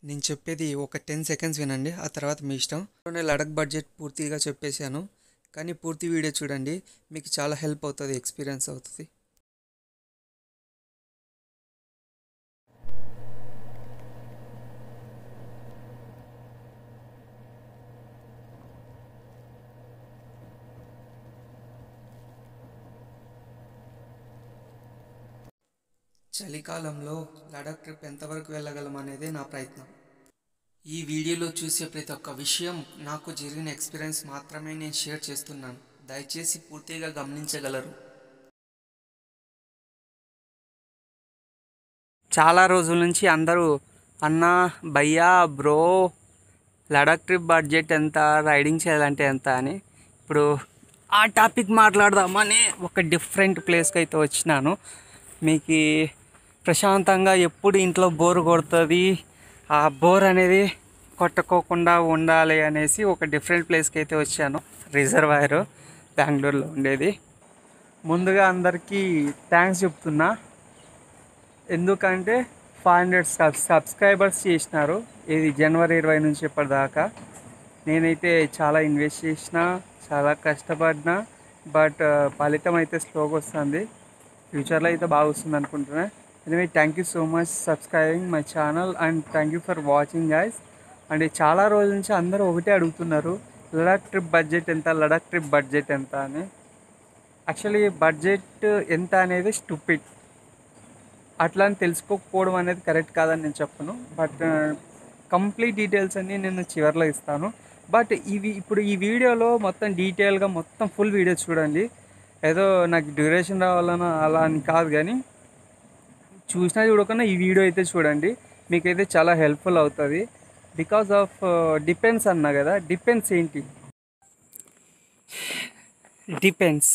నేను చెప్పేది ఒక టెన్ సెకండ్స్ వినండి ఆ తర్వాత మీ ఇష్టం నేను లడక్ బడ్జెట్ పూర్తిగా చెప్పేశాను కానీ పూర్తి వీడియో చూడండి మీకు చాలా హెల్ప్ అవుతుంది ఎక్స్పీరియన్స్ అవుతుంది చలికాలంలో లడాక్ ట్రిప్ ఎంతవరకు వెళ్ళగలం అనేదే నా ప్రయత్నం ఈ వీడియోలో చూసే ప్రతి ఒక్క విషయం నాకు జరిగిన ఎక్స్పీరియన్స్ మాత్రమే నేను షేర్ చేస్తున్నాను దయచేసి పూర్తిగా గమనించగలరు చాలా రోజుల నుంచి అందరూ అన్న భయ్యా బ్రో లడాక్ ట్రిప్ బడ్జెట్ ఎంత రైడింగ్ చేయాలంటే ఎంత అని ఇప్పుడు ఆ టాపిక్ మాట్లాడదామని ఒక డిఫరెంట్ ప్లేస్కి అయితే వచ్చినాను మీకు ప్రశాంతంగా ఎప్పుడు ఇంట్లో బోర్ కొడుతుంది ఆ బోర్ అనేది కొట్టుకోకుండా ఉండాలి అనేసి ఒక డిఫరెంట్ ప్లేస్కి అయితే వచ్చాను రిజర్వాయర్ బెంగళూరులో ఉండేది ముందుగా అందరికీ థ్యాంక్స్ చెప్తున్నా ఎందుకంటే ఫైవ్ హండ్రెడ్ సబ్ సబ్స్క్రైబర్స్ చేసినారు ఇది జనవరి ఇరవై నుంచి ఇప్పటిదాకా నేనైతే చాలా ఇన్వెస్ట్ చేసిన చాలా కష్టపడినా బట్ ఫలితం అయితే స్లోగా వస్తుంది ఫ్యూచర్లో అయితే బాగా వస్తుంది అనుకుంటున్నా anyway thank you so much subscribing my channel and thank you for watching guys and చాలా రోజుల నుంచి అందరూ ఒకటే అడుగుతున్నారు లడాక్ ట్రిప్ బడ్జెట్ ఎంత లడాక్ ట్రిప్ బడ్జెట్ ఎంత అని యాక్చువల్లీ బడ్జెట్ ఎంత అనేది స్టూపిడ్ అట్లా అని తెలుసుకోకపోవడం అనేది కరెక్ట్ కాదని నేను చెప్పను బట్ కంప్లీట్ డీటెయిల్స్ అన్నీ నేను చివరిలో ఇస్తాను బట్ ఇవి ఇప్పుడు ఈ వీడియోలో మొత్తం డీటెయిల్గా మొత్తం ఫుల్ వీడియో చూడండి ఏదో నాకు డ్యూరేషన్ రావాలనో అలా అని కాదు కానీ చూసినా చూడకుండా ఈ వీడియో అయితే చూడండి మీకైతే చాలా హెల్ప్ఫుల్ అవుతుంది బికాస్ ఆఫ్ డిపెండ్స్ అన్నా కదా డిపెండ్స్ ఏంటి డిపెండ్స్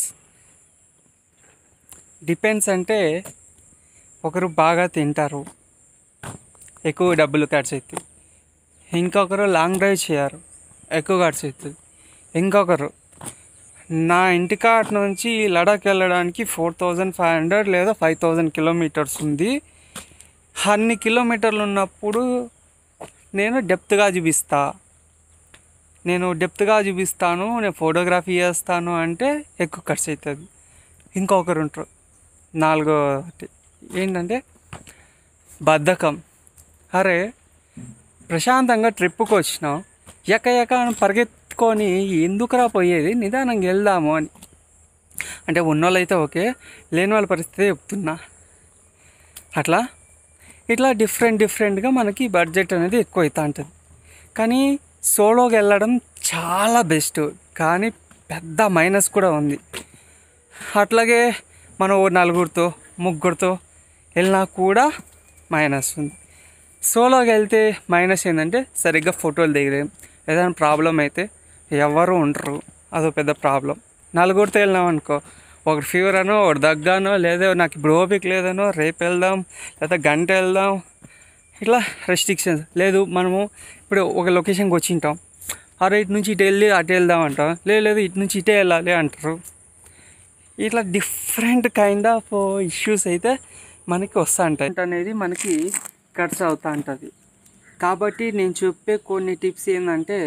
డిపెండ్స్ అంటే ఒకరు బాగా తింటారు ఎక్కువ డబ్బులు ఖర్చు అవుతాయి ఇంకొకరు లాంగ్ డ్రైవ్ చేయరు ఎక్కువ ఖర్చు అవుతుంది ఇంకొకరు నా ఇంటికాట్ నుంచి లడాక్ వెళ్ళడానికి ఫోర్ థౌజండ్ ఫైవ్ హండ్రెడ్ లేదా ఫైవ్ థౌజండ్ కిలోమీటర్స్ ఉంది అన్ని కిలోమీటర్లు ఉన్నప్పుడు నేను డెప్త్గా చూపిస్తా నేను డెప్త్గా చూపిస్తాను నేను ఫోటోగ్రఫీ చేస్తాను అంటే ఎక్కువ ఖర్చు అవుతుంది ఇంకొకరు ఉంటారు నాలుగో ఏంటంటే బద్ధకం అరే ప్రశాంతంగా ట్రిప్కి వచ్చినాం ఎక్క ఎక్క అని పరిగెత్తుకొని ఎందుకురా పోయేది నిదానంగా వెళ్దాము అని అంటే ఉన్నోళ్ళు అయితే ఓకే లేని వాళ్ళ పరిస్థితి చెప్తున్నా అట్లా ఇట్లా డిఫరెంట్ డిఫరెంట్గా మనకి బడ్జెట్ అనేది ఎక్కువ అవుతూ ఉంటుంది కానీ సోలోకి వెళ్ళడం చాలా బెస్ట్ కానీ పెద్ద మైనస్ కూడా ఉంది అట్లాగే మనం ఓ నలుగురితో ముగ్గురితో వెళ్ళినా కూడా మైనస్ ఉంది సోలోకి వెళ్తే మైనస్ ఏంటంటే సరిగ్గా ఫోటోలు దిగలేం ఏదైనా ప్రాబ్లం అయితే ఎవరు ఉండరు అదో పెద్ద ప్రాబ్లం నలుగురితో వెళ్ళినాం అనుకో ఒకటి ఫీవర్ అనో ఒకటి దగ్గానో లేదా నాకు ఇప్పుడు ఓపిక లేదనో రేపు వెళ్దాం లేదా గంట వెళ్దాం ఇట్లా రెస్ట్రిక్షన్స్ లేదు మనము ఇప్పుడు ఒక లొకేషన్కి వచ్చింటాం అరే ఇటు నుంచి ఇటు వెళ్ళి అటు వెళ్దాం అంటాం లేదు లేదు ఇటు నుంచి ఇటే వెళ్ళాలి అంటారు ఇట్లా డిఫరెంట్ కైండ్ ఆఫ్ ఇష్యూస్ అయితే మనకి వస్తూ ఉంటాయి అనేది మనకి ఖర్చు అవుతూ ఉంటుంది కాబట్టి నేను చెప్పే కొన్ని టిప్స్ ఏంటంటే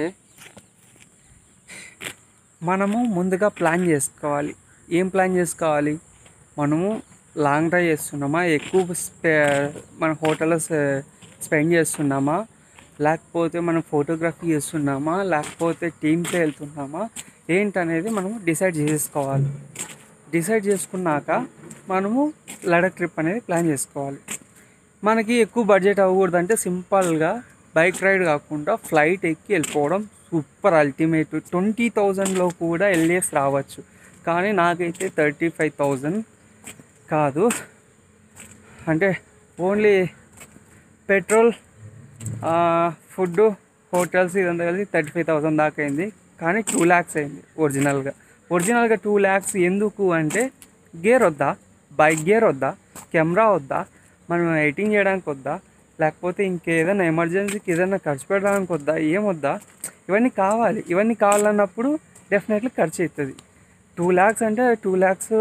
మనము ముందుగా ప్లాన్ చేసుకోవాలి ఏం ప్లాన్ చేసుకోవాలి మనము లాంగ్ డ్రైవ్ చేస్తున్నామా ఎక్కువ స్పె మన హోటల్లో స్పెండ్ చేస్తున్నామా లేకపోతే మనం ఫోటోగ్రఫీ చేస్తున్నామా లేకపోతే టీమ్తో వెళ్తున్నామా ఏంటనేది మనము డిసైడ్ చేసుకోవాలి డిసైడ్ చేసుకున్నాక మనము లడక్ ట్రిప్ అనేది ప్లాన్ చేసుకోవాలి మనకి ఎక్కువ బడ్జెట్ అవ్వకూడదంటే సింపుల్గా బైక్ రైడ్ కాకుండా ఫ్లైట్ ఎక్కి వెళ్ళిపోవడం సూపర్ అల్టిమేట్ ట్వంటీ థౌజండ్లో కూడా వెళ్ళేసి రావచ్చు కానీ నాకైతే థర్టీ ఫైవ్ థౌజండ్ కాదు అంటే ఓన్లీ పెట్రోల్ ఫుడ్ హోటల్స్ ఇదంతా కలిసి థర్టీ ఫైవ్ థౌసండ్ దాకా అయింది కానీ టూ ల్యాక్స్ అయింది ఒరిజినల్గా ఒరిజినల్గా టూ ల్యాక్స్ ఎందుకు అంటే గేర్ వద్దా బైక్ గేర్ వద్దా కెమెరా వద్దా మనం ఎడిటింగ్ చేయడానికి వద్దా లేకపోతే ఇంకేదైనా ఎమర్జెన్సీకి ఏదైనా ఖర్చు పెట్టడానికి వద్దా ఏం వద్దా ఇవన్నీ కావాలి ఇవన్నీ కావాలన్నప్పుడు డెఫినెట్లీ ఖర్చు అవుతుంది టూ ల్యాక్స్ అంటే టూ ల్యాక్స్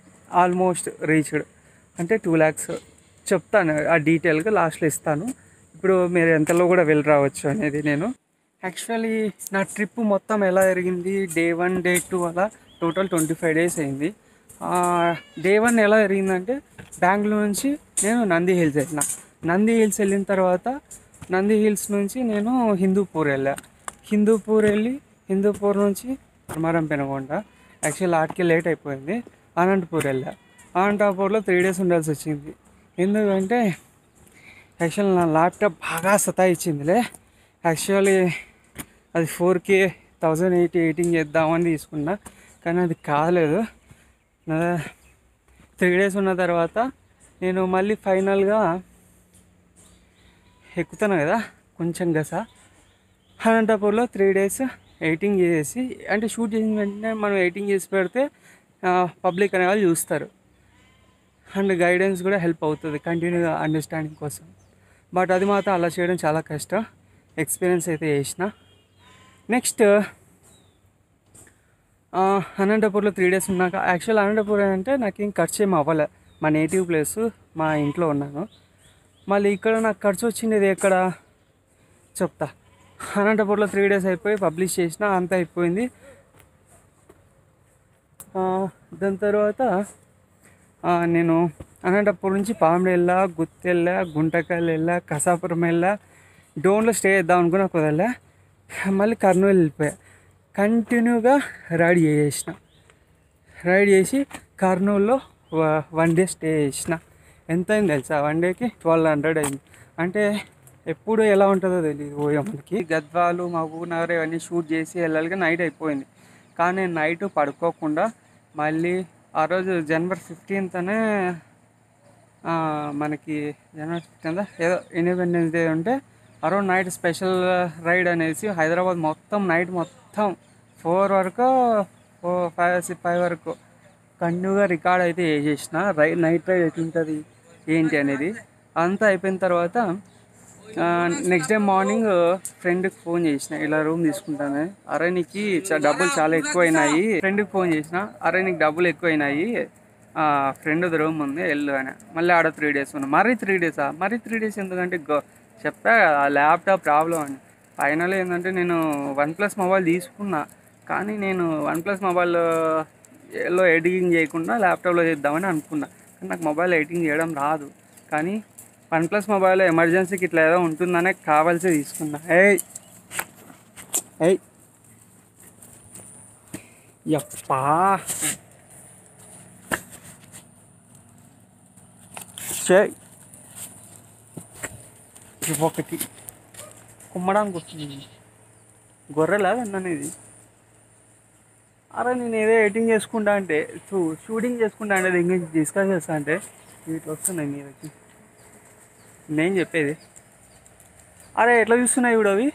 ఆల్మోస్ట్ రీచ్డ్ అంటే టూ ల్యాక్స్ చెప్తాను ఆ డీటెయిల్గా లాస్ట్లో ఇస్తాను ఇప్పుడు మీరు ఎంతలో కూడా వెళ్ళి రావచ్చు అనేది నేను యాక్చువల్లీ నా ట్రిప్ మొత్తం ఎలా జరిగింది డే వన్ డే టూ అలా టోటల్ ట్వంటీ ఫైవ్ డేస్ అయింది డే వన్ ఎలా జరిగిందంటే బెంగళూరు నుంచి నేను నంది హిల్స్ వెళ్ళిన నంది హిల్స్ వెళ్ళిన తర్వాత నంది హిల్స్ నుంచి నేను హిందూపూర్ వెళ్ళా హిందూపూర్ వెళ్ళి హిందూపూర్ నుంచి ధర్మారం పెనగొండ యాక్చువల్ ఆటికి లేట్ అయిపోయింది అనంతపూర్ వెళ్ళా అనంతపూర్లో త్రీ డేస్ ఉండాల్సి వచ్చింది ఎందుకంటే యాక్చువల్ నా ల్యాప్టాప్ బాగా సతాయిచ్చిందిలే యాక్చువల్లీ అది four K thousand eighty editing చేద్దామని తీసుకున్నా కానీ అది కాలేదు త్రీ డేస్ ఉన్న తర్వాత నేను మళ్ళీ ఫైనల్గా ఎక్కుతాను కదా కొంచెం గస అనంతపూర్లో త్రీ డేస్ ఎడిటింగ్ చేసేసి అంటే షూట్ చేసిన వెంటనే మనం ఎడిటింగ్ చేసి పెడితే పబ్లిక్ అనే వాళ్ళు చూస్తారు అండ్ గైడెన్స్ కూడా హెల్ప్ అవుతుంది కంటిన్యూగా అండర్స్టాండింగ్ కోసం బట్ అది మాత్రం అలా చేయడం చాలా కష్టం ఎక్స్పీరియన్స్ అయితే చేసిన నెక్స్ట్ అనంతపూర్లో త్రీ డేస్ ఉన్నాక యాక్చువల్ అనంతపూర్ అంటే నాకేం ఖర్చు ఏం అవ్వలే మా నేటివ్ ప్లేస్ మా ఇంట్లో ఉన్నాను మళ్ళీ ఇక్కడ నాకు ఖర్చు వచ్చింది ఎక్కడ చెప్తా అనంతపూర్లో త్రీ డేస్ అయిపోయి పబ్లిష్ చేసిన అంతా అయిపోయింది ఆ, దాని తర్వాత ఆ, నేను అనంతపూర్ నుంచి పామిడి వెళ్ళా గుత్తి వెళ్ళా గుంటకల్ వెళ్ళా కసాపురం వెళ్ళా డోన్లో స్టే చేద్దాం అనుకున్నా కుదరలే మళ్ళీ కర్నూలు వెళ్ళిపోయా కంటిన్యూగా రైడ్ చేసేసిన రైడ్ చేసి కర్నూలులో వ- వన్ డే స్టే చేసిన ఎంత అయింది తెలుసా వన్ డేకి ట్వెల్వ్ హండ్రెడ్ అయింది అంటే ఎప్పుడు ఎలా ఉంటుందో తెలియదు పోయే మనకి గద్వాలు మహబూబ్ నగర్ ఇవన్నీ షూట్ చేసి వెళ్ళాలిగా నైట్ అయిపోయింది కానీ నేను నైట్ పడుకోకుండా మళ్ళీ ఆ రోజు జనవరి ఫిఫ్టీన్త్నే మనకి జనవరి ఫిఫ్టీన్త్ ఏదో ఇండిపెండెన్స్ డే ఉంటే అరౌండ్ నైట్ స్పెషల్ రైడ్ అనేసి హైదరాబాద్ మొత్తం నైట్ మొత్తం ఫోర్ వరకు ఫోర్ ఫైవ్ ఫైవ్ వరకు కంటిన్యూగా రికార్డ్ అయితే చేసేసిన రై నైట్ రైడ్ ఎట్లుంటుంది ఏంటి అనేది అంతా అయిపోయిన తర్వాత నెక్స్ట్ డే మార్నింగ్ ఫ్రెండ్కి ఫోన్ చేసిన ఇలా రూమ్ తీసుకుంటాను అరే నీకు చ- డబ్బులు చాలా ఎక్కువైనాయి ఫ్రెండ్కి ఫోన్ చేసిన అరే నీకు డబ్బులు ఎక్కువైనాయి ఫ్రెండ్ రూమ్ ఉంది వెళ్ళు అని మళ్ళీ ఆడ త్రీ డేస్ ఉన్నా మరీ త్రీ డేసా మరీ త్రీ డేస్ ఎందుకంటే గో- చెప్పా కదా ల్యాప్టాప్ ప్రాబ్లం అని ఫైనల్ ఏంటంటే నేను వన్ ప్లస్ మొబైల్ తీసుకున్నా కానీ నేను వన్ ప్లస్ మొబైల్ లో ఎడిటింగ్ చేయకుండా ల్యాప్టాప్లో చేద్దామని అనుకున్నా కానీ నాకు మొబైల్ ఎడిటింగ్ చేయడం రాదు కానీ వన్ ప్లస్ మొబైల్ ఎమర్జెన్సీకి ఇట్లా ఏదో ఉంటుందనే కావాల్సి తీసుకున్నా ఏయ్ ఏయ్ యప్పా చేయి ఇది ఒకటి కుమ్మడానికి వస్తుంది గొర్రెలా అనేది అరే నేను ఏదో ఎడిటింగ్ చేసుకుంటా అంటే చూ షూటింగ్ చేసుకుంటా అంటే దీని గురించి డిస్కస్ చేస్తా అంటే వీటిలో వస్తున్నాయి మీదకి నేను చెప్పేది అరే ఎట్లా చూస్తున్నాయి ఇప్పుడు అవి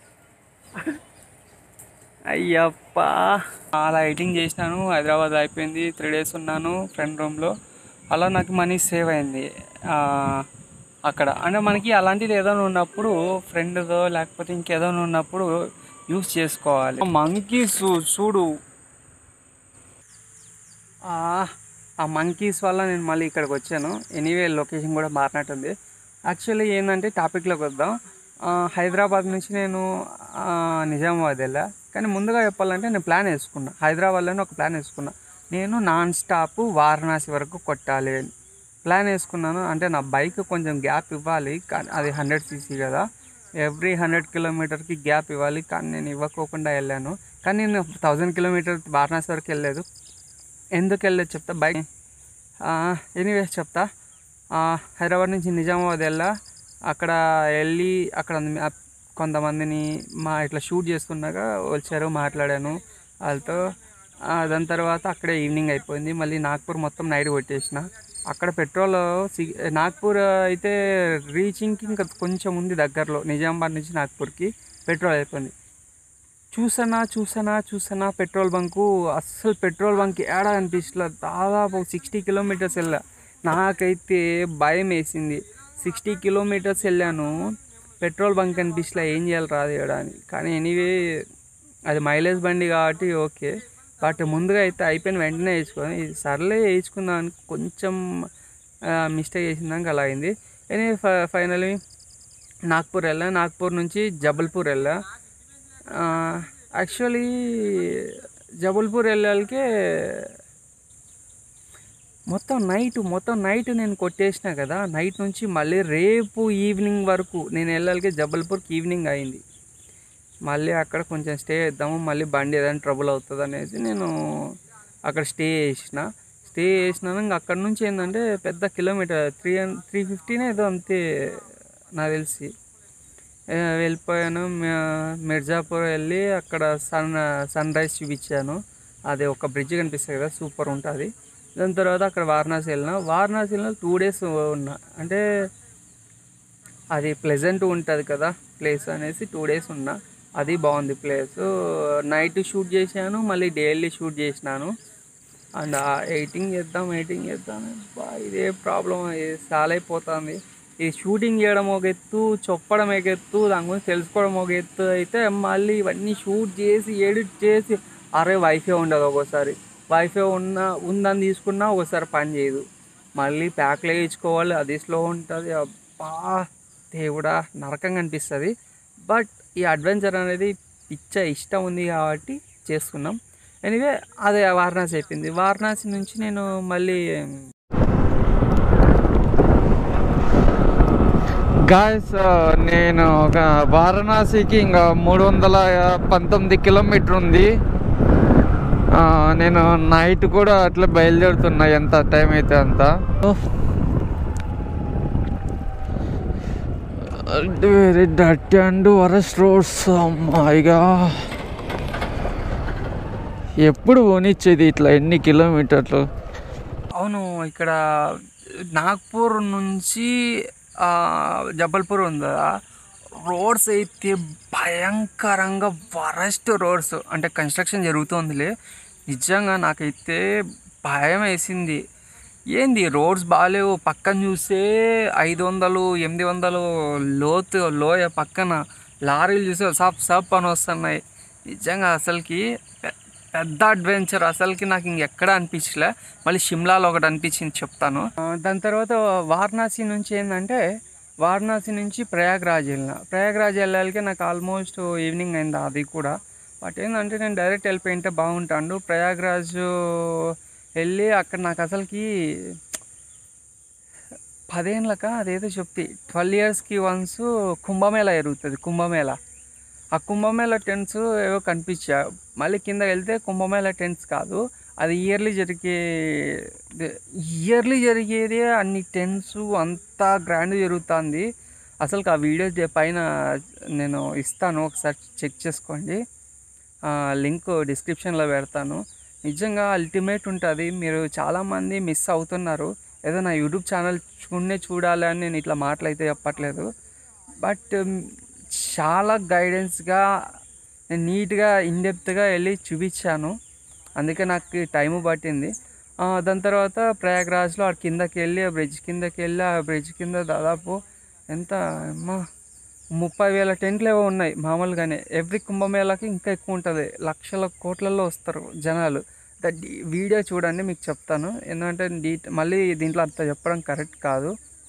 అయ్యప్పా అలా ఎడిటింగ్ చేసినాను హైదరాబాద్ అయిపోయింది త్రీ డేస్ ఉన్నాను ఫ్రెండ్ రూమ్లో అలా నాకు మనీ సేవ్ అయింది ఆ, అక్కడ అంటే మనకి అలాంటిది ఏదైనా ఉన్నప్పుడు ఫ్రెండ్తో లేకపోతే ఇంకేదైనా ఉన్నప్పుడు యూస్ చేసుకోవాలి మంకీస్ చూడు ఆ, ఆ మంకీస్ వల్ల నేను మళ్ళీ ఇక్కడికి వచ్చాను ఎనీవే లొకేషన్ కూడా మారినట్టుంది యాక్చువల్లీ ఏంటంటే టాపిక్లోకి వద్దాం ఆ, హైదరాబాద్ నుంచి నేను ఆ, నిజామాబాద్ వెళ్ళా కానీ ముందుగా చెప్పాలంటే నేను ప్లాన్ వేసుకున్నా హైదరాబాద్లోనే ఒక ప్లాన్ వేసుకున్నా నేను నాన్ స్టాప్ వారణాసి వరకు కొట్టాలి అని ప్లాన్ వేసుకున్నాను అంటే నా బైక్ కొంచెం గ్యాప్ ఇవ్వాలి కానీ అది హండ్రెడ్ సీసీ కదా ఎవ్రీ హండ్రెడ్ కిలోమీటర్కి గ్యాప్ ఇవ్వాలి కానీ నేను ఇవ్వకోకుండా వెళ్ళాను కానీ నేను థౌజండ్ కిలోమీటర్ వారణాసి వరకు వెళ్ళలేదు ఎందుకు వెళ్ళలేదు చెప్తా బైక్ ఎనీవేస్ చెప్తా ఆ, హైదరాబాద్ నుంచి నిజామాబాద్ వెళ్ళా అక్కడ వెళ్ళి అక్కడ ఆ కొంతమందిని మా ఇట్లా షూట్ చేస్తున్నాగా వచ్చారు మాట్లాడాను వాళ్ళతో ఆ, దాని తర్వాత అక్కడే ఈవినింగ్ అయిపోయింది మళ్ళీ నాగ్పూర్ మొత్తం నైట్ కొట్టేసిన అక్కడ పెట్రోల్ సి- నాగ్పూర్ అయితే రీచింగ్కి ఇంకా కొంచెం ఉంది దగ్గరలో నిజామాబాద్ నుంచి నాగ్పూర్కి పెట్రోల్ అయిపోయింది చూసానా చూసానా చూసానా పెట్రోల్ బంకు అస్సలు పెట్రోల్ బంక్ ఏడా అనిపించలే దాదాపు సిక్స్టీ కిలోమీటర్స్ వెళ్ళా నాకైతే భయం వేసింది సిక్స్టీ కిలోమీటర్స్ వెళ్ళాను పెట్రోల్ బంక్ అనిపించలే ఏం చేయాలి రాదు ఈడ అని కానీ ఎనీవే అది మైలేజ్ బండి కాబట్టి ఓకే బట్ ముందుగా అయితే అయిపోయిన వెంటనే వేసుకొని ఇది సర్లే వేయించుకుందాం అని కొంచెం మిస్టేక్ చేసిందాక అలా అయింది ఎనీ ఫైనలీ నాగ్పూర్ వెళ్ళా నాగ్పూర్ నుంచి జబల్పూర్ వెళ్ళా యాక్చువల్లీ జబల్పూర్ వెళ్ళాలికే మొత్తం నైట్ మొత్తం నైట్ నేను కొట్టేసిన కదా నైట్ నుంచి మళ్ళీ రేపు ఈవినింగ్ వరకు నేను వెళ్ళాలికే జబల్పూర్కి ఈవినింగ్ అయింది మళ్ళీ అక్కడ కొంచెం స్టే చేద్దాము మళ్ళీ బండి ఏదైనా ట్రబుల్ అవుతుంది అనేసి నేను అక్కడ స్టే చేసిన స్టే చేసినాను ఇంకా అక్కడ నుంచి ఏంటంటే పెద్ద కిలోమీటర్ త్రీ త్రీ ఫిఫ్టీనే ఏదో అంతే నాకు తెలిసి ఏ, వెళ్ళిపోయాను మ- మిర్జాపూర్ వెళ్ళి అక్కడ సన్ సన్ రైజ్ చూపించాను అది ఒక బ్రిడ్జ్ కనిపిస్తుంది కదా సూపర్ ఉంటుంది దాని తర్వాత అక్కడ వారణాసి వెళ్ళిన వారణాసి వెళ్ళిన టూ డేస్ ఉన్నా అంటే అది ప్లెజెంట్ ఉంటుంది కదా ప్లేస్ అనేసి టూ డేస్ ఉన్నా అది బాగుంది ప్లేస్ నైట్ షూట్ చేశాను మళ్ళీ డైలీ షూట్ చేసినాను అండ్ ఎయిటింగ్ చేద్దాం ఎయిటింగ్ చేద్దాం బా ఇదే ప్రాబ్లం చాలా అయిపోతుంది ఈ షూటింగ్ చేయడం ఒక ఎత్తు చెప్పడం ఒక ఎత్తు దాని గురించి తెలుసుకోవడం ఒక ఎత్తు అయితే మళ్ళీ ఇవన్నీ షూట్ చేసి ఎడిట్ చేసి అరే వైఫై ఉండదు ఒక్కోసారి వైఫై ఉన్న ఉందని తీసుకున్నా ఒకసారి పని చేయదు మళ్ళీ ప్యాక్లు వేయించుకోవాలి అది స్లో ఉంటుంది అబ్బా దేవుడా నరకంగా అనిపిస్తుంది బట్ ఈ అడ్వెంచర్ అనేది పిచ్చ ఇష్టం ఉంది కాబట్టి చేస్తున్నాం ఎనివే అదే వారణాసి అయిపోయింది వారణాసి నుంచి నేను మళ్ళీ గాయస్ నేను ఒక వారణాసికి ఇంకా మూడు వందల పంతొమ్మిది కిలోమీటర్ ఉంది ఆ, నేను నైట్ కూడా అట్లా బయలుదేరుతున్నా ఎంత టైం అయితే అంత very dirty and worst roads అమ్మాయిగా ఎప్పుడు పోనిచ్చేది ఇట్లా ఎన్ని కిలోమీటర్లు అవును ఇక్కడ నాగ్పూర్ నుంచి ఆ, జబల్పూర్ ఉంది కదా రోడ్స్ అయితే భయంకరంగా వరస్ట్ రోడ్స్ అంటే కన్స్ట్రక్షన్ జరుగుతుందిలే నిజంగా నాకైతే భయం వేసింది ఏంది రోడ్స్ బాగాలేవు పక్కన చూస్తే ఐదు వందలు ఎనిమిది వందలు లోతు లోయ పక్కన లారీలు చూస్తే సప్ సప్ అని వస్తున్నాయి నిజంగా అసలుకి పె- పెద్ద అడ్వెంచర్ అసలుకి నాకు ఇంకెక్కడ అనిపించలే మళ్ళీ షిమ్లాలో ఒకటి అనిపించింది చెప్తాను ఆ, దాని తర్వాత వారణాసి నుంచి ఏంటంటే వారణాసి నుంచి ప్రయాగ్రాజ్ వెళ్ళిన ప్రయాగ్రాజ్ వెళ్ళాలికే నాకు ఆల్మోస్ట్ ఈవినింగ్ అయింది అది కూడా బట్ ఏంటంటే నేను డైరెక్ట్ వెళ్ళిపోయింటే బాగుంటాడు ప్రయాగ్రాజ్ వెళ్ళి అక్కడ నాకు అసలుకి పదేళ్ళక అదేదో చెప్తే ట్వెల్వ్ ఇయర్స్కి వన్స్ కుంభమేళ జరుగుతుంది కుంభమేళ ఆ కుంభమేళ టెంట్స్ ఏవో కనిపించా మళ్ళీ కింద వెళ్తే కుంభమేళ టెంట్స్ కాదు అది ఇయర్లీ జరిగే ఇయర్లీ జరిగేది అన్ని టెంట్స్ అంతా గ్రాండ్ జరుగుతుంది అసలు ఆ వీడియో పైన నేను ఇస్తాను ఒకసారి చెక్ చేసుకోండి లింక్ డిస్క్రిప్షన్లో పెడతాను నిజంగా అల్టిమేట్ ఉంటుంది మీరు చాలామంది మిస్ అవుతున్నారు ఏదో నా యూట్యూబ్ ఛానల్ చూడనే చూడాలి అని నేను ఇట్లా మాటలైతే చెప్పట్లేదు బట్ చాలా గైడెన్స్గా నేను నీట్గా ఇన్డెప్త్గా వెళ్ళి చూపించాను అందుకే నాకు టైం పట్టింది ఆ, దాని తర్వాత ప్రయాగ్రాజ్లో ఆ కిందకి వెళ్ళి ఆ బ్రిడ్జ్ కిందకి వెళ్ళి ఆ బ్రిడ్జ్ కింద దాదాపు ఎంత అమ్మా ముప్పై వేల టెంట్లు ఏవో ఉన్నాయి మామూలుగానే ఎవ్రీ కుంభమేళకి ఇంకా ఎక్కువ ఉంటుంది లక్షల కోట్లలో వస్తారు జనాలు దట్ వీడియో చూడండి మీకు చెప్తాను ఎందుకంటే డీ మళ్ళీ దీంట్లో అంత చెప్పడం కరెక్ట్ కాదు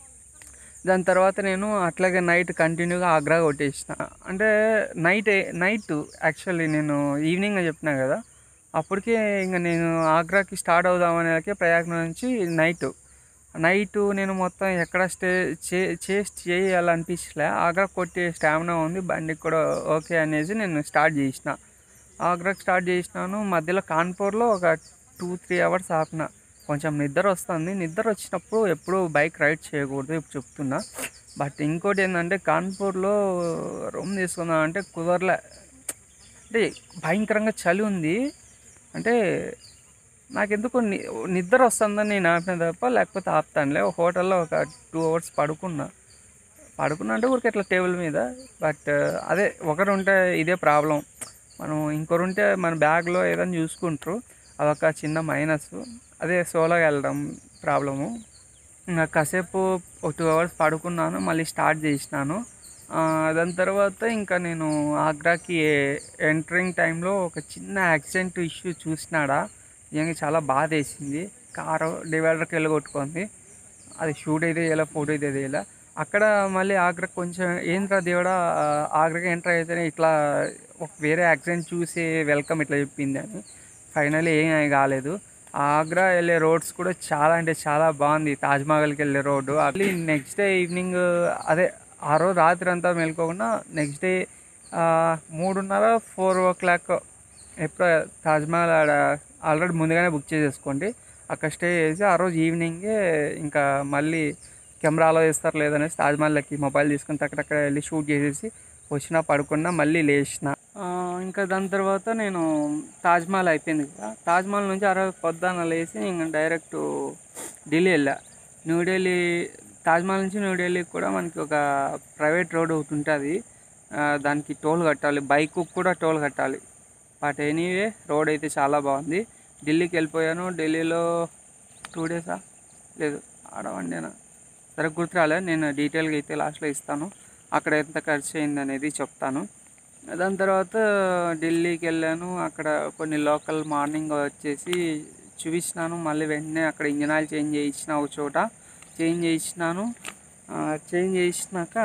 దాని తర్వాత నేను అట్లాగే నైట్ కంటిన్యూగా ఆగ్రా కొట్టేసిన అంటే నైట్ నైట్ యాక్చువల్లీ నేను ఈవినింగ్ అని చెప్పినా కదా అప్పటికే ఇంకా నేను ఆగ్రాకి స్టార్ట్ అవుదామనేకే ప్రయాగ్ నుంచి నైట్ నైట్ నేను మొత్తం ఎక్కడ స్టే చే చేసి చేయాలనిపించలే ఆగ్రా కొట్టే స్టామినా ఉంది బండికి కూడా ఓకే అనేసి నేను స్టార్ట్ చేసిన ఆగ్రాకి స్టార్ట్ చేసినాను మధ్యలో కాన్పూర్లో ఒక టూ త్రీ అవర్స్ ఆపిన కొంచెం నిద్ర వస్తుంది నిద్ర వచ్చినప్పుడు ఎప్పుడూ బైక్ రైడ్ చేయకూడదు ఇప్పుడు చెప్తున్నా బట్ ఇంకోటి ఏంటంటే కాన్పూర్లో రూమ్ తీసుకుందాం అంటే కుదరలే అంటే భయంకరంగా చలి ఉంది అంటే నాకెందుకు ని నిద్ర వస్తుందని నేను ఆపిన తప్ప లేకపోతే ఆపుతానులే ఒక హోటల్లో ఒక టూ అవర్స్ పడుకున్నా పడుకున్నా అంటే ఊరికి అట్లా టేబుల్ మీద బట్ అదే ఒకరు ఉంటే ఇదే ప్రాబ్లం మనం ఇంకొకరు ఉంటే మన బ్యాగ్లో ఏదైనా చూసుకుంటారు అదొక చిన్న మైనస్ అదే సోలోగా వెళ్ళడం ప్రాబ్లము ఇంకా కాసేపు ఒక టూ అవర్స్ పడుకున్నాను మళ్ళీ స్టార్ట్ చేసినాను ఆ, దాని తర్వాత ఇంకా నేను ఆగ్రాకి ఎంటరింగ్ టైంలో ఒక చిన్న యాక్సిడెంట్ ఇష్యూ చూసినాడా నిజంగా చాలా బాధ వేసింది కారు డివైడర్కి వెళ్ళి కొట్టుకుంది అది షూట్ అయితే ఇలా ఫోటో అయితే ఇలా అక్కడ మళ్ళీ ఆగ్రా కొంచెం ఏంట్రా దేవుడా ఆ, ఆగ్రాకి ఎంటర్ అయితేనే ఇట్లా ఒక వేరే యాక్సిడెంట్ చూసి వెల్కమ్ ఇట్లా చెప్పింది అని ఫైనల్లీ ఏం కాలేదు ఆ ఆగ్రా వెళ్ళే రోడ్స్ కూడా చాలా అంటే చాలా బాగుంది తాజ్మహల్కి వెళ్ళే రోడ్డు మళ్ళీ నెక్స్ట్ డే ఈవినింగ్ అదే ఆ రోజు రాత్రి అంతా మేల్కోకుండా నెక్స్ట్ డే మూడున్నర ఫోర్ ఓ క్లాక్ ఎప్పుడు తాజ్మహల్ ఆడ ఆల్రెడీ ముందుగానే బుక్ చేసేసుకోండి అక్కడ స్టే చేసి ఆ రోజు ఈవినింగే ఇంకా మళ్ళీ కెమెరాలో వేస్తారు లేదనేసి తాజ్మహల్కి మొబైల్ తీసుకుని అక్కడక్కడ వెళ్ళి షూట్ చేసేసి వచ్చిన పడుకున్నా మళ్ళీ లేచిన ఆ, ఇంకా దాని తర్వాత నేను తాజ్మహల్ అయిపోయింది కదా తాజ్మహల్ నుంచి ఆ రోజు పొద్దున్న లేచి ఇంకా డైరెక్ట్ ఢిల్లీ వెళ్ళా న్యూఢిల్లీ తాజ్మహల్ నుంచి న్యూఢిల్లీకి కూడా మనకి ఒక ప్రైవేట్ రోడ్ ఒకటి ఉంటుంది దానికి టోల్ కట్టాలి బైక్ కూడా టోల్ కట్టాలి బట్ ఎనీవే రోడ్ అయితే చాలా బాగుంది ఢిల్లీకి వెళ్ళిపోయాను ఢిల్లీలో టూ డేసా లేదు ఆడ వండేనా సరే గుర్తురాలే నేను డీటెయిల్గా అయితే లాస్ట్లో ఇస్తాను అక్కడ ఎంత ఖర్చు అయింది అనేది చెప్తాను దాని తర్వాత ఢిల్లీకి వెళ్ళాను అక్కడ కొన్ని లోకల్ మార్నింగ్ వచ్చేసి చూపించినాను మళ్ళీ వెంటనే అక్కడ ఇంజన్ ఆయిల్ చేంజ్ చేయించిన ఒక చోట చేంజ్ చేయించినాను చేంజ్ చేయించినాక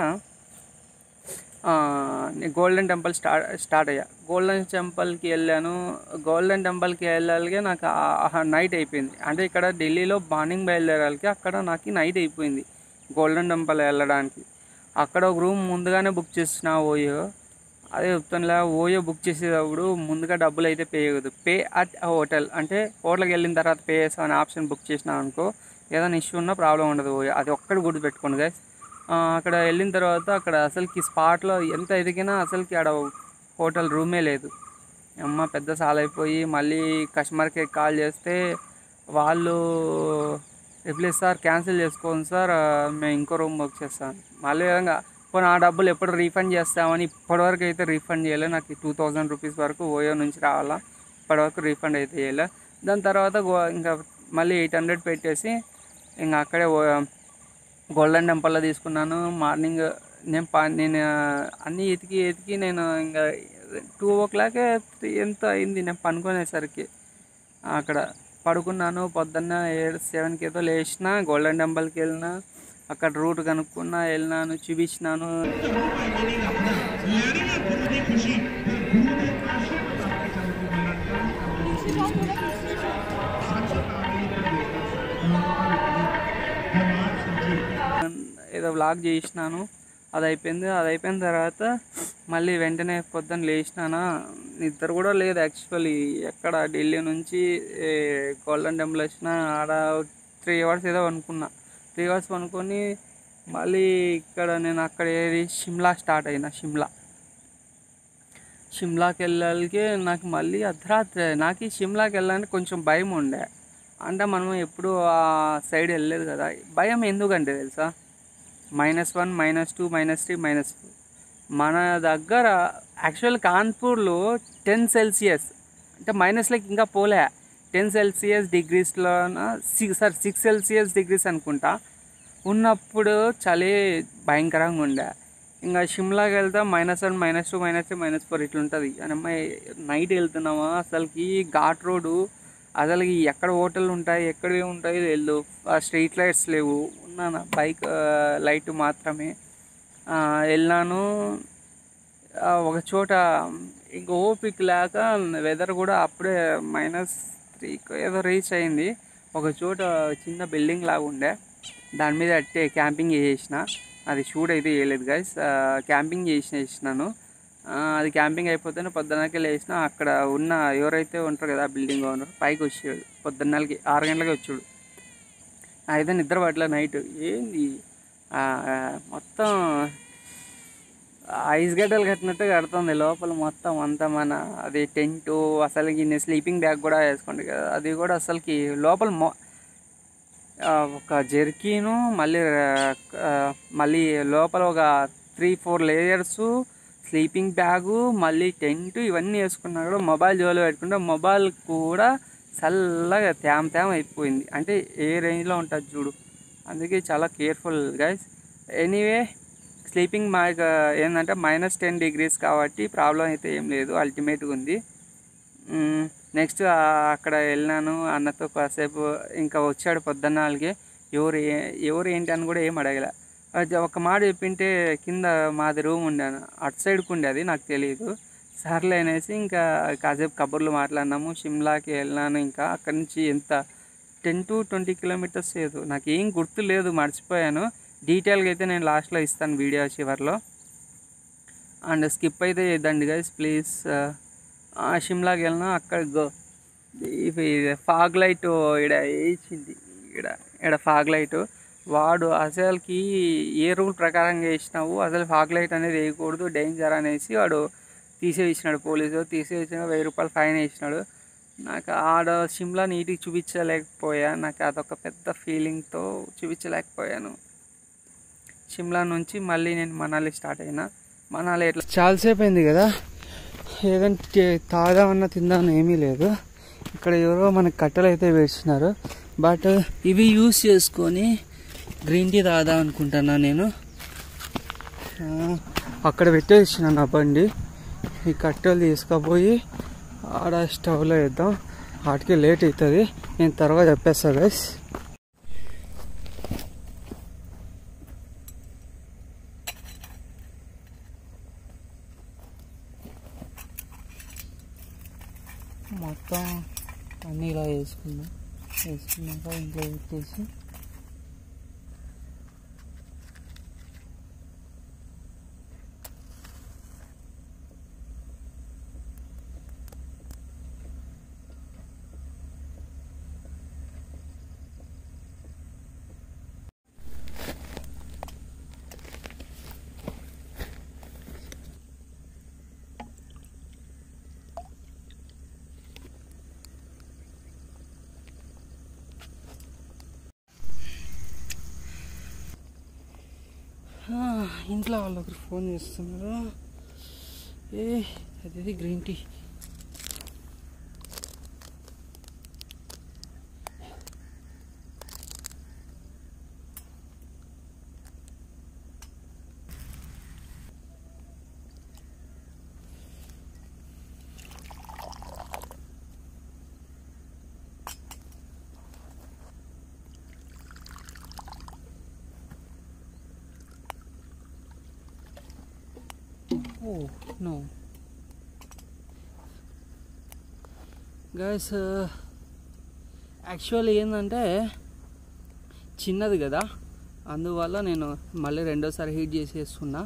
ఆ, నేను గోల్డెన్ టెంపుల్ స్టార్ట్ స్టార్ట్ అయ్యా గోల్డెన్ టెంపుల్కి వెళ్ళాను గోల్డెన్ టెంపుల్కి వెళ్ళాలిగా నాకు నైట్ అయిపోయింది అంటే ఇక్కడ ఢిల్లీలో మార్నింగ్ బయలుదేరాలికి అక్కడ నాకు నైట్ అయిపోయింది గోల్డెన్ టెంపుల్ వెళ్ళడానికి అక్కడ ఒక రూమ్ ముందుగానే బుక్ చేసిన ఓయో అదే చెప్తానులే ఓయో బుక్ చేసేటప్పుడు ముందుగా డబ్బులు అయితే పే చేయదు పే అట్ హోటల్ అంటే హోటల్కి వెళ్ళిన తర్వాత పే చేస్తామని ఆప్షన్ బుక్ చేసినా అనుకో ఏదైనా ఇష్యూ ఉన్నా ప్రాబ్లం ఉండదు ఓయో అది ఒక్కటి గుర్తుపెట్టుకోండి గైస్ అక్కడ వెళ్ళిన తర్వాత అక్కడ అసలుకి స్పాట్లో ఎంత ఎదిగినా అసలుకి ఆడ హోటల్ రూమే లేదు అమ్మ పెద్ద సాలైపోయి మళ్ళీ కస్టమర్ కేర్ కాల్ చేస్తే వాళ్ళు రిప్లేస్ సార్ క్యాన్సిల్ చేసుకోండి సార్ ఆ, మేము ఇంకో రూమ్ బుక్ చేస్తాం మళ్ళీ విధంగా పోనీ ఆ డబ్బులు ఎప్పుడు రీఫండ్ చేస్తామని ఇప్పటివరకు అయితే రీఫండ్ చేయలేదు నాకు టూ థౌజండ్ రూపీస్ వరకు ఓయో నుంచి రావాలా ఇప్పటివరకు రీఫండ్ అయితే చేయలే దాని తర్వాత గో- ఇంకా మళ్ళీ ఎయిట్ హండ్రెడ్ పెట్టేసి ఇంకా అక్కడే ఓ- గోల్డెన్ టెంపుల్లో తీసుకున్నాను మార్నింగ్ నేను పా నేను అన్నీ ఎతికి ఎతికి నేను ఇంకా టూ ఓ క్లాకే ఎంత అయింది నేను పనుకునేసరికి అక్కడ పడుకున్నాను పొద్దున్న ఏడు సెవెన్కి ఏదో లేచిన గోల్డెన్ టెంపుల్కి వెళ్ళిన అక్కడ రూట్ కనుక్కున్నా వెళ్ళినాను చూపించినాను ఏదో వ్లాగ్ చేసినాను అది అయిపోయింది అది అయిపోయిన తర్వాత మళ్ళీ వెంటనే పొద్దున్న లేచినానా నిద్ర కూడా లేదు యాక్చువల్లీ ఎక్కడ ఢిల్లీ నుంచి ఏ, గోల్డెన్ టెంపుల్ వచ్చిన ఆడ త్రీ అవర్స్ ఏదో అనుకున్నా త్రీ అవర్స్ అనుకొని మళ్ళీ ఇక్కడ నేను అక్కడ ఏది షిమ్లా స్టార్ట్ అయినా షిమ్లా షిమ్లాకి వెళ్ళాలికి నాకు మళ్ళీ అర్ధరాత్రి నాకు ఈ షిమ్లాకి వెళ్ళాలని కొంచెం భయం ఉండే అంటే మనం ఎప్పుడు ఆ సైడ్ వెళ్ళలేదు కదా భయం ఎందుకంటే తెలుసా minus one minus two minus three minus four మన దగ్గర యాక్చువల్ కాన్పూర్లో టెన్ సెల్సియస్ అంటే మైనస్లోకి ఇంకా పోలే టెన్ సెల్సియస్ డిగ్రీస్లో six sir six Celsius degrees అనుకుంటా ఉన్నప్పుడు చలి భయంకరంగా ఉండే ఇంకా షిమ్లాకి వెళ్తే minus one minus two minus three minus four ఇట్లుంటుంది అని అమ్మాయి నైట్ వెళ్తున్నామా అసలుకి ఘాట్ రోడ్డు అసలుకి ఎక్కడ హోటల్ ఉంటాయి ఎక్కడవి ఉంటాయి వెళ్ళు స్ట్రీట్ లైట్స్ లేవు ఉన్నాను బైక్ లైట్ మాత్రమే ఆ, వెళ్ళాను ఆ, ఒక చోట ఇంక ఓపిక లేక వెదర్ కూడా అప్పుడే మైనస్ త్రీ ఏదో రీచ్ అయింది ఒక చోట చిన్న బిల్డింగ్ లాగా ఉండే దాని మీద అట్టే క్యాంపింగ్ చేసేసిన అది షూట్ అయితే చేయలేదు గైస్ క్యాంపింగ్ చేసిన చేసినాను ఆ, అది క్యాంపింగ్ అయిపోతేనే పొద్దున్నకే లేచిన అక్కడ ఉన్న ఎవరైతే ఉంటారు కదా బిల్డింగ్ ఓనర్ పైకి వచ్చాడు పొద్దున్నలకి ఆరు గంటలకి వచ్చాడు అయితే నిద్ర పట్ల నైట్ ఏంది ఆ, ఆ, మొత్తం ఐస్ గడ్డలు కట్టినట్టు కడుతుంది లోపల మొత్తం అంతా మన అది టెంట్ అసలుకి నేను స్లీపింగ్ బ్యాగ్ కూడా వేసుకోండి కదా అది కూడా అసలుకి లోపల మొ ఆ, ఒక జెర్కీను మళ్ళీ ఆ, మళ్ళీ లోపల ఒక three four layers sleeping bag మళ్ళీ టెంట్ ఇవన్నీ వేసుకున్నా కూడా మొబైల్ జోలో పెట్టుకుంటే మొబైల్ కూడా చల్లగా తేమ తేమ అయిపోయింది అంటే ఏ రేంజ్లో ఉంటుంది చూడు అందుకే చాలా కేర్ఫుల్ గైస్ ఎనీవే స్లీపింగ్ మాకు ఏంటంటే మైనస్ టెన్ డిగ్రీస్ కాబట్టి ప్రాబ్లం అయితే ఏం లేదు అల్టిమేట్గా ఉంది నెక్స్ట్ అక్కడ వెళ్ళినాను అన్నతో కాసేపు ఇంకా వచ్చాడు పొద్దున్న వాళ్ళకి ఎవరు ఏ- ఎవరు ఏంటి అని కూడా ఏం అడగలే అది ఒక మాట చెప్పింటే కింద మాది రూమ్ ఉండే అటు సైడ్కి ఉండేది నాకు తెలియదు సర్లే అనేసి ఇంకా కాసేపు కబుర్లు మాట్లాడినాము షిమ్లాకి వెళ్ళినాను ఇంకా అక్కడి నుంచి ఎంత టెన్ టు ట్వంటీ కిలోమీటర్స్ లేదు నాకు ఏం గుర్తు లేదు మర్చిపోయాను డీటెయిల్గా అయితే నేను లాస్ట్లో ఇస్తాను వీడియో చివరిలో అండ్ స్కిప్ అయితే చేద్దండి గైస్ ప్లీజ్ షిమ్లాకి వెళ్ళినా అక్కడ గో ఇది ఫాగ్ లైట్ ఇక్కడ వేసింది ఇక్కడ ఇక్కడ ఫాగ్ లైట్ వాడు అసలుకి ఏ రూల్ ప్రకారంగా వేసినావు అసలు ఫాగ్ లైట్ అనేది వేయకూడదు డేంజర్ అనేసి వాడు తీసేసినాడు పోలీసు తీసేసిన వెయ్యి రూపాయలు ఫైన్ వేసినాడు నాకు ఆడ షిమ్లా నీటికి చూపించలేకపోయా నాకు అదొక పెద్ద ఫీలింగ్తో చూపించలేకపోయాను షిమ్లా నుంచి మళ్ళీ నేను మనాలి స్టార్ట్ అయినా మనాలి ఎట్లా చాలాసేపు అయింది కదా ఏదంటే తాగామన్నా తిందామని ఏమీ లేదు ఇక్కడ ఎవరో మనకి కట్టెలు అయితే వేసినారు బట్ ఇవి యూస్ చేసుకొని గ్రీన్ టీ తాగుదాం అనుకుంటున్నా నేను ఆ, అక్కడ పెట్టేసిన నా బండి ఈ కట్టెలు తీసుకుపోయి ఆడ స్టవ్లో వేద్దాం వాటికి లేట్ అవుతుంది నేను తర్వాత చెప్పేస్తా గైస్ మొత్తం అన్నీ ఇలా వేసుకున్నాం వేసుకున్నాక ఇంట్లో పెట్టేసి ఆ, ఇంట్లో వాళ్ళు ఒకరు ఫోన్ చేస్తున్నారు ఏ అది green tea oh no guys actually ఏంటంటే చిన్నది కదా అందువల్ల నేను మళ్ళీ రెండోసారి హీట్ చేసేస్తున్నా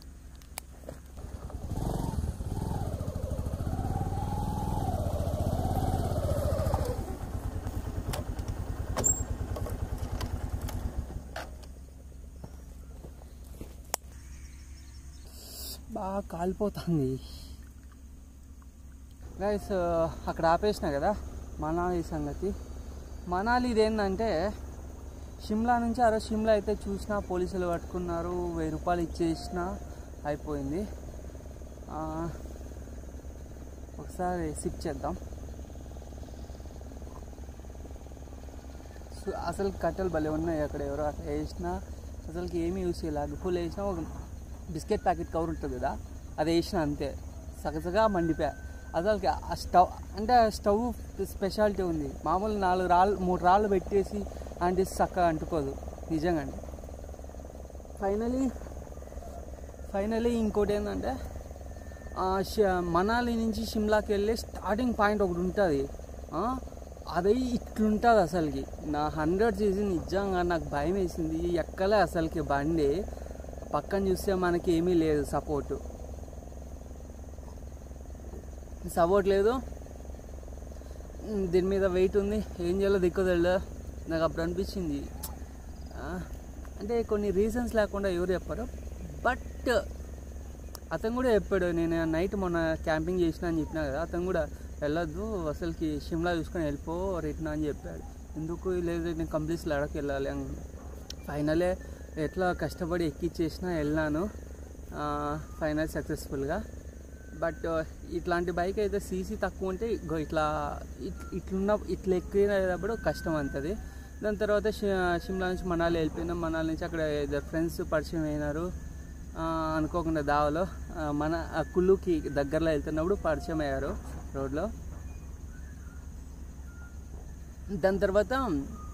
బాగా కాలిపోతుంది గైస్ అక్కడ ఆపేసిన కదా మనాలి సంగతి మనాలి ఇదేంటంటే షిమ్లా నుంచి ఆ రోజు షిమ్లా అయితే చూసినా పోలీసులు పట్టుకున్నారు వెయ్యి రూపాయలు ఇచ్చేసిన అయిపోయింది ఆ, ఒకసారి సిప్ చేద్దాం సో అసలు కట్టెలు భలే ఉన్నాయి అక్కడ ఎవరో అట్లా వేసినా అసలుకి ఏమీ యూస్ చేయలేదు ఫుల్ వేసినా ఒక బిస్కెట్ ప్యాకెట్ కవర్ ఉంటుంది కదా అది వేసిన అంతే సగసగా మండిపోయా అసలుకి ఆ స్టవ్ అంటే ఆ స్టవ్ స్పెషాలిటీ ఉంది మామూలు నాలుగు రాళ్ళు మూడు రాళ్ళు పెట్టేసి అంటే చక్కగా అంటుకోదు నిజంగా ఫైనలీ ఫైనలీ ఇంకోటి ఏంటంటే ఆ ష- మనాలి నుంచి షిమ్లాకి వెళ్ళే స్టార్టింగ్ పాయింట్ ఒకటి ఉంటుంది అది ఇట్లుంటుంది అసలుకి నా హండ్రెడ్ చేసి నిజంగా నాకు భయం వేసింది ఎక్కలే అసలుకి బండి పక్కన చూస్తే మనకి ఏమీ లేదు సపోర్టు సపోర్ట్ లేదు ఉమ్, దీని మీద వెయిట్ ఉంది ఏం చేయాలో దిక్కు తెలియదు నాకు అప్పుడు అనిపించింది ఆ, అంటే కొన్ని రీజన్స్ లేకుండా ఎవరు చెప్పారు బట్ అతను కూడా చెప్పాడు నేను నైట్ మొన్న క్యాంపింగ్ చేసిన అని చెప్పినా కదా అతను కూడా వెళ్ళొద్దు అసలుకి షిమ్లా చూసుకొని వెళ్ళిపో రిటర్న్ అని చెప్పాడు ఎందుకు లేదు నేను కంప్లీట్ లడక్ వెళ్ళాలి అని ఫైనలే ఎట్లా కష్టపడి ఎక్కిచ్చేసిన వెళ్ళాను ఫైనల్ సక్సెస్ఫుల్గా బట్ ఇట్లాంటి బైక్ అయితే సీసీ తక్కువ ఉంటే ఇగో ఇట్లా ఇట్- ఇట్లున్న ఇట్లా ఎక్కినప్పుడు కష్టం అంతది దాని తర్వాత షి- షిమ్లా నుంచి మనాలి వెళ్ళిపోయినాం మనాలి నుంచి అక్కడ ఇద్దరు ఫ్రెండ్స్ పరిచయం అయినారు ఆ, అనుకోకుండా దావలో ఆ, మన ఆ కుళ్ళుకి దగ్గరలో వెళ్తున్నప్పుడు పరిచయం అయ్యారు రోడ్లో దాని తర్వాత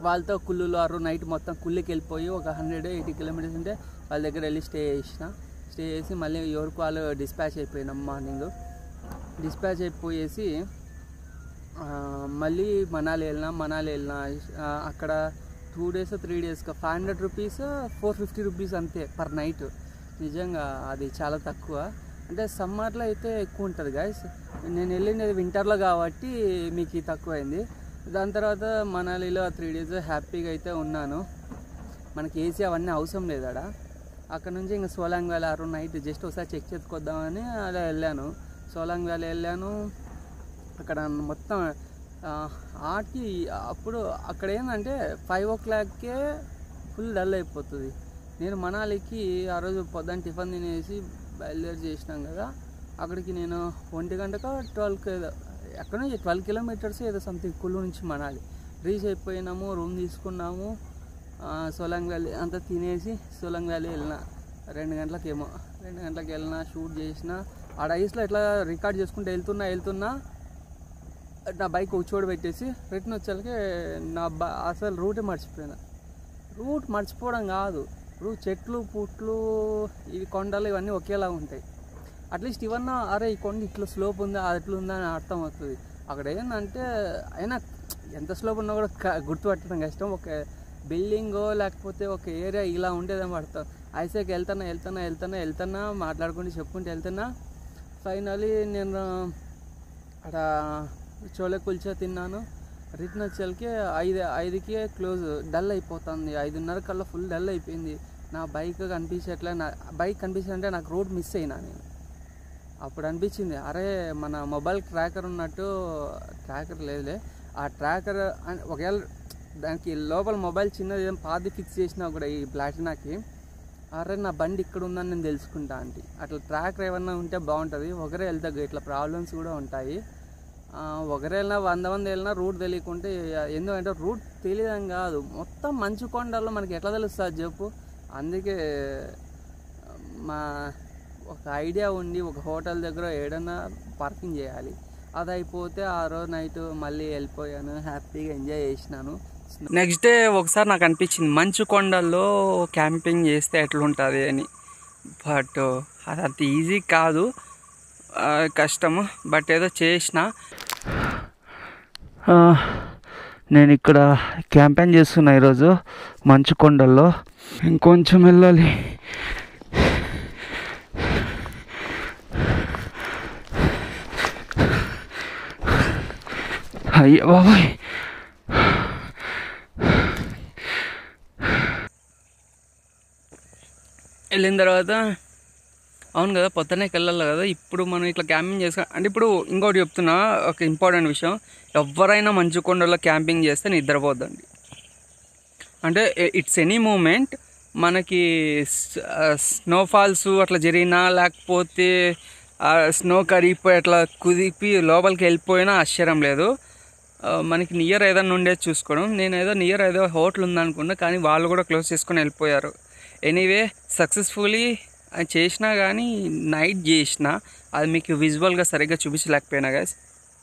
వాళ్ళతో కుల్లులో ఆరు నైట్ మొత్తం కుల్లికి వెళ్ళిపోయి ఒక హండ్రెడ్ ఎయిటీ కిలోమీటర్స్ ఉంటే వాళ్ళ దగ్గర వెళ్ళి స్టే చేసిన స్టే చేసి మళ్ళీ ఎవరికి వాళ్ళు డిస్పాచ్ అయిపోయినాం మార్నింగ్ డిస్పాచ్ అయిపోయేసి ఆ, మళ్ళీ మనాలి వెళ్ళినా మనాలి వెళ్ళినా ఆ, అక్కడ టూ డేస్ త్రీ డేస్గా five hundred rupees four fifty rupees అంతే పర్ నైట్ నిజంగా అది చాలా తక్కువ అంటే సమ్మర్లో అయితే ఎక్కువ ఉంటుంది గాయస్ నేను వెళ్ళినది వింటర్లో కాబట్టి మీకు ఇది తక్కువైంది దాని తర్వాత మనాలిలో త్రీ డేస్ హ్యాపీగా అయితే ఉన్నాను మనకి ఏసీ అవన్నీ అవసరం లేదు ఆడ అక్కడ నుంచి ఇంకా సోలాంగ్ వ్యాలీ ఆరు నైట్ జస్ట్ ఒకసారి చెక్ చేసుకొద్దామని అలా వెళ్ళాను సోలాంగ్ వ్యాలీ వెళ్ళాను అక్కడ మొత్తం ఆ, ఆటికి అప్పుడు అక్కడ ఏంటంటే ఫైవ్ ఓ క్లాక్కే ఫుల్ డల్ అయిపోతుంది నేను మనాలికి ఆ రోజు పొద్దున్న టిఫిన్ తినేసి బయలుదేరి చేసినాం కదా అక్కడికి నేను ఒంటి గంటకు ట్వెల్వ్కి ఏదో ఎక్కడ నుంచి ట్వెల్వ్ కిలోమీటర్స్ ఏదో సంథింగ్ కుళ్ళు నుంచి మనాలి రీచ్ అయిపోయినాము రూమ్ తీసుకున్నాము ఆ, సోలాంగ్ వ్యాలీ అంతా తినేసి సోలాంగ్ వ్యాలీ వెళ్ళిన రెండు గంటలకేమో రెండు గంటలకు వెళ్ళిన షూట్ చేసిన ఆడ ఐస్లో ఇట్లా రికార్డ్ చేసుకుంటూ వెళ్తున్నా వెళ్తున్నా నా బైక్ కూర్చోడు పెట్టేసి రిటర్న్ వచ్చేసరికి నా బ అసలు రూటే మర్చిపోయినా రూట్ మర్చిపోవడం కాదు ఇప్పుడు చెట్లు పుట్లు ఇవి కొండలు ఇవన్నీ ఒకేలా ఉంటాయి అట్లీస్ట్ ఇవన్నా అరే ఈ కొండ ఇట్లా స్లోప్ ఉందా అది ఎట్లా ఉందా అని అర్థం అవుతుంది అక్కడ ఏంటంటే అయినా ఎంత స్లోప్ ఉన్నా కూడా క- గుర్తుపట్టడం కష్టం ఒక బిల్డింగో లేకపోతే ఒక ఏరియా ఇలా ఉండేదని పడతాం ఐసేకి వెళ్తానా వెళ్తానా వెళ్తానా వెళ్తానా మాట్లాడుకుంటూ చెప్పుకుంటూ వెళ్తున్నా ఫైనలీ నేను అక్కడ చోలే కుల్చా తిన్నాను రిటర్న్ వచ్చేసరికి ఐదు ఐదుకే క్లోజ్ డల్ అయిపోతుంది ఐదున్నర కల్లా ఫుల్ డల్ అయిపోయింది నా బైక్ కనిపించట్లే నా బైక్ కనిపించాలంటే నాకు రోడ్ మిస్ అయినా నేను అప్పుడు అనిపించింది అరే మన మొబైల్ ట్రాకర్ ఉన్నట్టు ట్రాకర్ లేదులే ఆ ట్రాకర్ అన్- ఒకవేళ దానికి లోపల మొబైల్ చిన్నది ఏం పాది ఫిక్స్ చేసినా కూడా ఈ ప్లాటినాకి అరే నా బండి ఇక్కడ ఉందని నేను తెలుసుకుంటా అంటే అట్లా ట్రాకర్ ఏమన్నా ఉంటే బాగుంటుంది ఒకరే వెళ్తా ఇట్లా ప్రాబ్లమ్స్ కూడా ఉంటాయి ఆ, ఒకరే వెళ్ళినా వంద మంది వెళ్ళినా రూట్ తెలియకుంటే ఎందుకంటే రూట్ తెలియదని కాదు మొత్తం మంచు కొండల్లో మనకి ఎట్లా తెలుస్తుంది చెప్పు అందుకే మా ఒక ఐడియా ఉండి ఒక హోటల్ దగ్గర ఏడన్నా పార్కింగ్ చేయాలి అది అయిపోతే ఆ రోజు నైట్ మళ్ళీ వెళ్ళిపోయాను హ్యాపీగా ఎంజాయ్ చేసినాను నెక్స్ట్ డే ఒకసారి నాకు అనిపించింది మంచు కొండల్లో క్యాంపింగ్ చేస్తే ఎట్లుంటుంది అని బట్ అది అంత ఈజీ కాదు ఆ, కష్టము బట్ ఏదో చేసిన నేను ఇక్కడ క్యాంపెయిన్ చేస్తున్నా ఈరోజు మంచు కొండల్లో ఇంకొంచెం వెళ్ళాలి అయ్యో బాబాయ్ వెళ్ళిన తర్వాత అవును కదా పొద్దున్నే వెళ్ళాలి కదా ఇప్పుడు మనం ఇట్లా క్యాంపింగ్ చేసుకో అంటే ఇప్పుడు ఇంకోటి చెప్తున్నా ఒక ఇంపార్టెంట్ విషయం ఎవరైనా మంచు కొండల్లో క్యాంపింగ్ చేస్తే నిద్రపోద్దండి అంటే ఇట్స్ ఎనీ మూమెంట్ మనకి స్నోఫాల్స్ అట్లా జరిగినా లేకపోతే స్నో కరిగిపోయి అట్లా కుదిపి లోపలికి వెళ్ళిపోయినా ఆశ్చర్యం లేదు ఆ, మనకి నియర్ ఏదైనా ఉండేది చూసుకోవడం నేను ఏదో నియర్ ఏదో హోటల్ ఉందనుకున్నా కానీ వాళ్ళు కూడా క్లోజ్ చేసుకొని వెళ్ళిపోయారు ఎనీవే సక్సెస్ఫుల్లీ అది చేసినా కానీ నైట్ చేసిన అది మీకు విజువల్గా సరిగ్గా చూపించలేకపోయినా గాయస్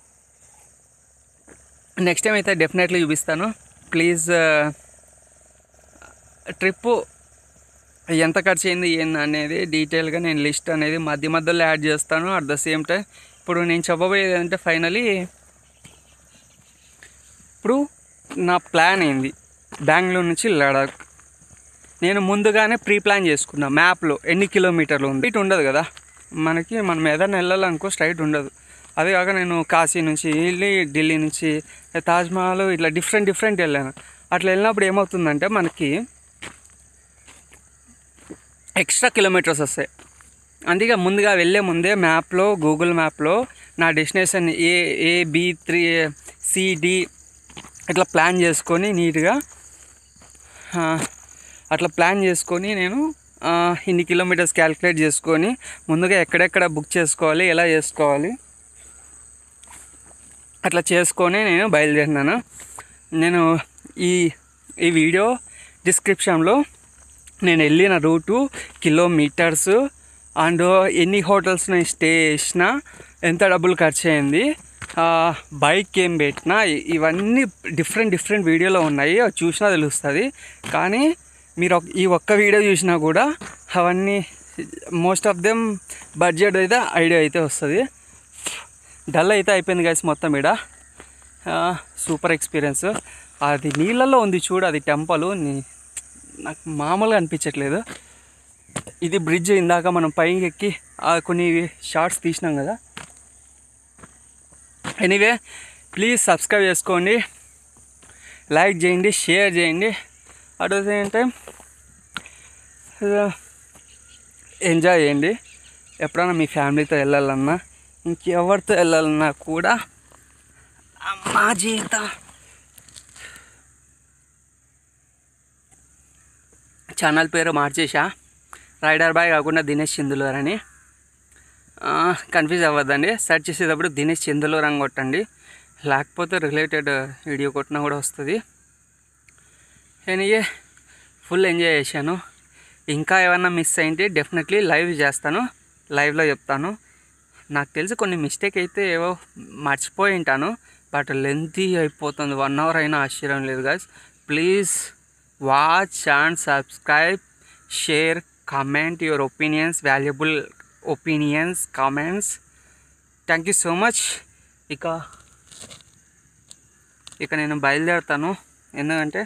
నెక్స్ట్ టైం అయితే డెఫినెట్లీ చూపిస్తాను ప్లీజ్ ట్రిప్పు ఎంత ఖర్చు అయింది ఏంది అనేది డీటెయిల్గా నేను లిస్ట్ అనేది మధ్య మధ్యలో యాడ్ చేస్తాను అట్ ద సేమ్ టైం ఇప్పుడు నేను చెప్పబోయేది అంటే ఫైనలీ ఇప్పుడు నా ప్లాన్ ఏంది బెంగళూరు నుంచి లడాక్ నేను ముందుగానే ప్రీ ప్లాన్ చేసుకున్నా మ్యాప్లో ఎన్ని కిలోమీటర్లు ఉంది ఇటు ఉండదు కదా మనకి మనం ఏదైనా వెళ్ళాలనుకో స్ట్రైట్ ఉండదు అదే కాక నేను కాశీ నుంచి వెళ్ళి ఢిల్లీ నుంచి తాజ్మహల్ ఇట్లా డిఫరెంట్ డిఫరెంట్ వెళ్ళాను అట్లా వెళ్ళినప్పుడు ఏమవుతుందంటే మనకి ఎక్స్ట్రా కిలోమీటర్స్ వస్తాయి అందుకే ముందుగా వెళ్ళే ముందే మ్యాప్లో గూగుల్ మ్యాప్లో నా destination A A B three CD ఇట్లా ప్లాన్ చేసుకొని నీట్గా ఆ, అట్లా ప్లాన్ చేసుకొని నేను ఆ, ఇన్ని కిలోమీటర్స్ క్యాలిక్యులేట్ చేసుకొని ముందుగా ఎక్కడెక్కడ బుక్ చేసుకోవాలి ఎలా చేసుకోవాలి అట్లా చేసుకొని నేను బయలుదేరినాను నేను ఈ ఈ వీడియో డిస్క్రిప్షన్లో నేను వెళ్ళిన రూటు కిలోమీటర్స్ అండ్ ఎన్ని హోటల్స్ నేను స్టే చేసిన ఎంత డబ్బులు ఖర్చు అయింది బైక్ ఏం పెట్టినా ఇ- ఇవన్నీ డిఫరెంట్ డిఫరెంట్ వీడియోలో ఉన్నాయి అవి చూసినా తెలుస్తుంది కానీ మీరు ఒక- ఈ ఒక్క వీడియో చూసినా కూడా అవన్నీ మోస్ట్ ఆఫ్ దెమ్ బడ్జెట్ అయితే ఐడియా అయితే వస్తుంది డల్ అయితే అయిపోయింది గైస్ మొత్తం ఈడ సూపర్ ఎక్స్పీరియన్స్ అది నీళ్ళల్లో ఉంది చూడు అది టెంపల్ నాకు మామూలుగా అనిపించట్లేదు ఇది బ్రిడ్జ్ ఇందాక మనం పైకి ఎక్కి ఆ కొన్ని షార్ట్స్ తీసినాం కదా ఎనీవే ప్లీజ్ సబ్స్క్రైబ్ చేసుకోండి లైక్ చేయండి షేర్ చేయండి at the same time enjoy చేయండి ఎప్పుడైనా మీ ఫ్యామిలీతో వెళ్ళాలన్నా ఇంకెవరితో వెళ్ళాలన్నా కూడా అమ్మా జీవితం ఛానల్ పేరు మార్చేసా రైడర్ బాయ్ కాకుండా దినేష్ చిందులూర్ అని కన్ఫ్యూజ్ అవ్వద్దండి సెర్చ్ చేసేటప్పుడు దినేష్ చిందులూర్ అని కొట్టండి లేకపోతే రిలేటెడ్ వీడియో కొట్టినా కూడా వస్తుంది ఎనీయే ఫుల్ ఎంజాయ్ చేశాను ఇంకా ఏమన్నా మిస్ అయింటే డెఫినెట్లీ లైవ్ చేస్తాను లైవ్లో చెప్తాను నాకు తెలిసి కొన్ని మిస్టేక్ అయితే ఏవో మర్చిపోయి ఉంటాను బట్ లెంతీ అయిపోతుంది వన్ అవర్ అయినా ఆశ్చర్యం లేదు guys please watch and subscribe share comment your opinions valuable opinions comments thank you so much ఇక ఇక నేను బయలుదేరుతాను ఎందుకంటే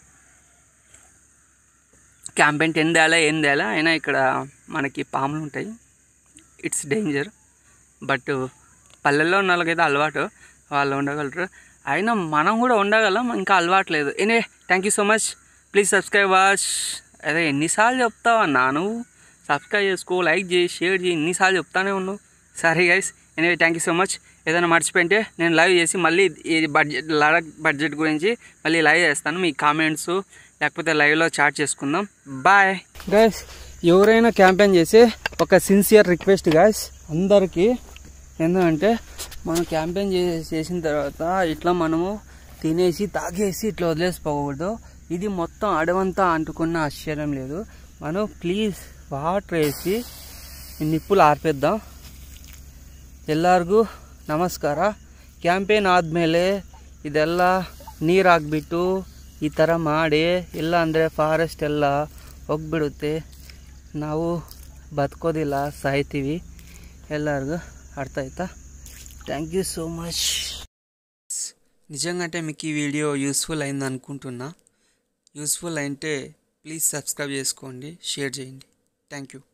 క్యాంపెయిన్ ఏం తేలా ఏం తేలా అయినా ఇక్కడ మనకి పాములు ఉంటాయి ఇట్స్ డేంజర్ బట్ పల్లెల్లో ఉన్న వాళ్ళకైతే అలవాటు వాళ్ళు ఉండగలరు అయినా మనం కూడా ఉండగలం ఇంకా అలవాటు లేదు any thank you so much please subscribe watch అదే ఎన్నిసార్లు చెప్తావా అన్నా నువ్వు సబ్స్క్రైబ్ చేసుకో లైక్ చేయి షేర్ చేయి ఎన్నిసార్లు చెప్తానే ఉన్నావు సరే guys anyway thank you so much ఏదైనా మర్చిపోయింటే నేను లైవ్ చేసి మళ్ళీ ఈ బడ్జెట్ లడక్ బడ్జెట్ గురించి మళ్ళీ లైవ్ చేస్తాను మీ కామెంట్స్ లేకపోతే లైవ్లో చాట్ చేసుకుందాం బాయ్ గైస్ ఎవరైనా క్యాంపెయిన్ చేసి ఒక సిన్సియర్ రిక్వెస్ట్ గైస్ అందరికీ ఎందుకంటే మనం క్యాంపెయిన్ చేసిన తర్వాత ఇట్లా మనము తినేసి తాగేసి ఇట్లా వదిలేసిపోకూడదు ఇది మొత్తం అడవంతా అంటుకున్న ఆశ్చర్యం లేదు మనం ప్లీజ్ వాటర్ వేసి ఈ నిప్పులు ಆರ್ಪೇದ್దాం ಎಲ್ಲರಿಗೂ ನಮಸ್ಕಾರ ಕ್ಯಾಂಪೇನ್ ಆದಮೇಲೆ ಇದೆಲ್ಲ ನೀರು ಹಾಕ್ಬಿಟ್ಟು ಈ ಥರ ಮಾಡಿ ಇಲ್ಲ ಅಂದರೆ ಫಾರೆಸ್ಟ್ ಎಲ್ಲ ಹೋಗ್ಬಿಡುತ್ತೆ ನಾವು ಬದುಕೋದಿಲ್ಲ ಸಾಯ್ತೀವಿ ಎಲ್ಲರಿಗೂ ಅರ್ಥ ಆಯ್ತಾ ಥ್ಯಾಂಕ್ ಯು ಸೋ ಮಚ್ నిజంగా అంటే మీకు ఈ వీడియో యూస్ఫుల్ అయింది అనుకుంటున్నా యూస్ఫుల్ అయితే ప్లీజ్ సబ్స్క్రైబ్ చేసుకోండి షేర్ చేయండి థ్యాంక్ యూ